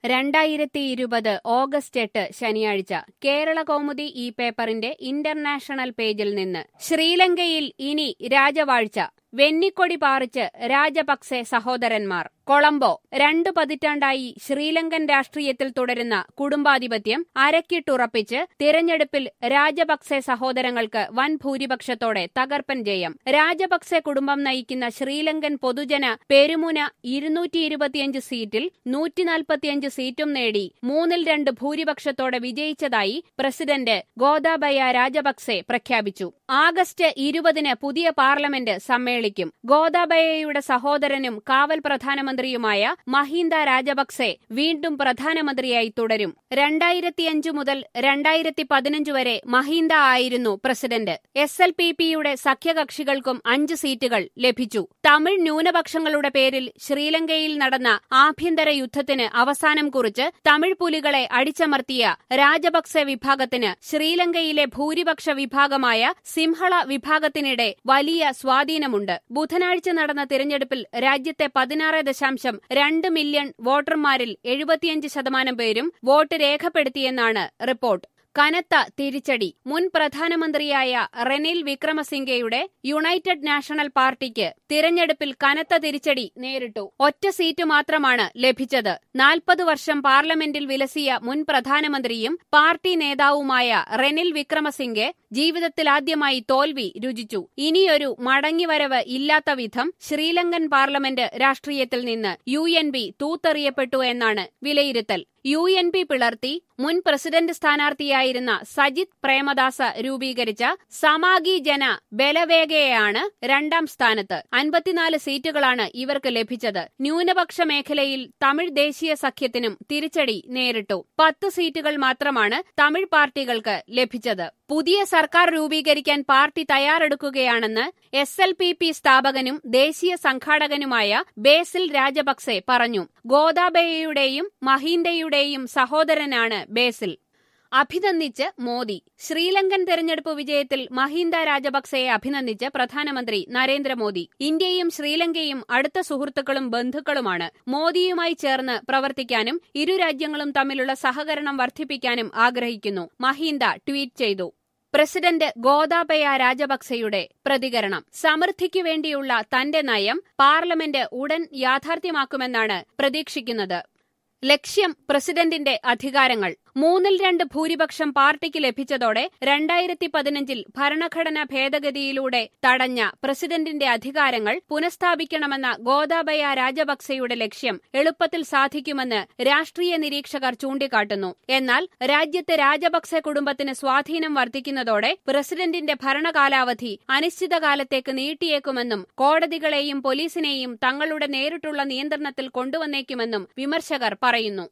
രണ്ടായിരത്തി ഇരുപത് ഓഗസ്റ്റ് എട്ട് ശനിയാഴ്ച കേരള കൗമുദി ഈ പേപ്പറിന്റെ ഇന്റർനാഷണൽ പേജിൽ നിന്ന് ശ്രീലങ്കയിൽ ഇനി രാജവാഴ്ച വെന്നിക്കൊടി പാറിച്ച് രാജപക്സെ സഹോദരന്മാർ കൊളംബോ രണ്ടു പതിറ്റാണ്ടായി ശ്രീലങ്കൻ രാഷ്ട്രീയത്തിൽ തുടരുന്ന കുടുംബാധിപത്യം അരക്കിട്ടുറപ്പിച്ച് തിരഞ്ഞെടുപ്പിൽ രാജപക്സെ സഹോദരങ്ങൾക്ക് വൻ ഭൂരിപക്ഷത്തോടെ തകർപ്പൻ ജയം രാജപക്സെ കുടുംബം നയിക്കുന്ന ശ്രീലങ്കൻ പൊതുജന പെരുമുന ഇരുന്നൂറ്റി ഇരുപത്തിയഞ്ച് സീറ്റിൽ നൂറ്റിനാൽപ്പത്തിയഞ്ച് സീറ്റും നേടി മൂന്നിൽ രണ്ട് ഭൂരിപക്ഷത്തോടെ വിജയിച്ചതായി പ്രസിഡന്റ് ഗോദാബയ രാജപക്സെ പ്രഖ്യാപിച്ചു ആഗസ്റ്റ് ഇരുപതിന് പുതിയ പാർലമെന്റ് സമ്മേളിക്കും ഗോദാബയയുടെ സഹോദരനും കാവൽ പ്രധാനമന്ത്രിയുമായ മഹീന്ദ രാജപക്സെ വീണ്ടും പ്രധാനമന്ത്രിയായി തുടരും രണ്ടായിരത്തിയഞ്ചു മുതൽ രണ്ടായിരത്തി പതിനഞ്ച് വരെ മഹീന്ദ ആയിരുന്നു പ്രസിഡന്റ് എസ് എൽ പി പിയുടെ സഖ്യകക്ഷികൾക്കും അഞ്ച് സീറ്റുകൾ ലഭിച്ചു തമിഴ് ന്യൂനപക്ഷങ്ങളുടെ പേരിൽ ശ്രീലങ്കയിൽ നടന്ന ആഭ്യന്തര യുദ്ധത്തിന് അവസാനം കുറിച്ച് തമിഴ് പുലികളെ അടിച്ചമർത്തിയ രാജപക്സെ വിഭാഗത്തിന് ശ്രീലങ്കയിലെ ഭൂരിപക്ഷ വിഭാഗമായ സിംഹള വിഭാഗത്തിനിടെ വലിയ സ്വാധീനമുണ്ട് ബുധനാഴ്ച നടന്ന തിരഞ്ഞെടുപ്പിൽ രാജ്യത്തെ പതിനാറ് ദശാംശം രണ്ട് മില്യൺ വോട്ടർമാരിൽ എഴുപത്തിയഞ്ച് ശതമാനം പേരും വോട്ട് രേഖപ്പെടുത്തിയെന്നാണ് റിപ്പോർട്ട് കനത്ത തിരിച്ചടി മുൻ പ്രധാനമന്ത്രിയായ റെനിൽ വിക്രമസിംഗയുടെ യുണൈറ്റഡ് നാഷണൽ പാർട്ടിക്ക് തിരഞ്ഞെടുപ്പിൽ കനത്ത തിരിച്ചടി നേരിട്ടു ഒറ്റ സീറ്റ് മാത്രമാണ് ലഭിച്ചത് നാൽപ്പത് വർഷം പാർലമെന്റിൽ വിലസിയ മുൻ പ്രധാനമന്ത്രിയും പാർട്ടി നേതാവുമായ റെനിൽ വിക്രമസിംഗെ ജീവിതത്തിൽ ആദ്യമായി തോൽവി രുചിച്ചു ഇനിയൊരു മടങ്ങിവരവ് ഇല്ലാത്ത വിധം ശ്രീലങ്കൻ പാർലമെന്റ് രാഷ്ട്രീയത്തിൽ നിന്ന് യു എൻ ബി തൂത്തെറിയപ്പെട്ടു എന്നാണ് വിലയിരുത്തൽ യു എൻ പി പിളർത്തി മുൻ പ്രസിഡന്റ് സ്ഥാനാർത്ഥിയായിരുന്ന സജിത് പ്രേമദാസ രൂപീകരിച്ച സമാഗി ജന ബലവേഗയാണ് രണ്ടാം സ്ഥാനത്ത് അൻപത്തിനാല് സീറ്റുകളാണ് ഇവർക്ക് ലഭിച്ചത് ന്യൂനപക്ഷ മേഖലയിൽ തമിഴ് ദേശീയ സഖ്യത്തിനും തിരിച്ചടി നേരിട്ടു പത്ത് സീറ്റുകൾ മാത്രമാണ് തമിഴ് പാർട്ടികൾക്ക് ലഭിച്ചത് പുതിയ സർക്കാർ രൂപീകരിക്കാൻ പാർട്ടി തയ്യാറെടുക്കുകയാണെന്ന് എസ് എൽ പി പി സ്ഥാപകനും ദേശീയ സംഘാടകനുമായ ബേസിൽ രാജപക്സെ പറഞ്ഞു ഗോദാബയയുടെയും മഹീന്ദയുടെയും സഹോദരനാണ് ബേസിൽ അഭിനന്ദിച്ച് മോദി ശ്രീലങ്കൻ തെരഞ്ഞെടുപ്പ് വിജയത്തിൽ മഹീന്ദ രാജപക്സെയെ അഭിനന്ദിച്ച് പ്രധാനമന്ത്രി നരേന്ദ്രമോദി ഇന്ത്യയും ശ്രീലങ്കയും അടുത്ത സുഹൃത്തുക്കളും ബന്ധുക്കളുമാണ് മോദിയുമായി ചേർന്ന് പ്രവർത്തിക്കാനും ഇരു രാജ്യങ്ങളും തമ്മിലുള്ള സഹകരണം വർദ്ധിപ്പിക്കാനും ആഗ്രഹിക്കുന്നു മഹീന്ദ ട്വീറ്റ് ചെയ്തു പ്രസിഡന്റ് ഗോദാബയ രാജപക്സെയുടെ പ്രതികരണം സമൃദ്ധിക്കു വേണ്ടിയുള്ള തന്റെ നയം പാർലമെന്റ് ഉടൻ യാഥാർത്ഥ്യമാക്കുമെന്നാണ് പ്രതീക്ഷിക്കുന്നത് ലക്ഷ്യം പ്രസിഡന്റിന്റെ അധികാരങ്ങൾ മൂന്നിൽ രണ്ട് ഭൂരിപക്ഷം പാർട്ടിക്ക് ലഭിച്ചതോടെ രണ്ടായിരത്തി പതിനഞ്ചിൽ ഭരണഘടനാ ഭേദഗതിയിലൂടെ തടഞ്ഞ പ്രസിഡന്റിന്റെ അധികാരങ്ങൾ പുനഃസ്ഥാപിക്കണമെന്ന ഗോദാബയ രാജപക്സെയുടെ ലക്ഷ്യം എളുപ്പത്തിൽ സാധിക്കുമെന്ന് രാഷ്ട്രീയ നിരീക്ഷകർ ചൂണ്ടിക്കാട്ടുന്നു എന്നാൽ രാജ്യത്തെ രാജപക്സെ കുടുംബത്തിന് സ്വാധീനം വർദ്ധിക്കുന്നതോടെ പ്രസിഡന്റിന്റെ ഭരണകാലാവധി അനിശ്ചിതകാലത്തേക്ക് നീട്ടിയേക്കുമെന്നും കോടതികളെയും പോലീസിനെയും തങ്ങളുടെ നേരിട്ടുള്ള നിയന്ത്രണത്തിൽ കൊണ്ടുവന്നേക്കുമെന്നും വിമർശകർ പറയുന്നു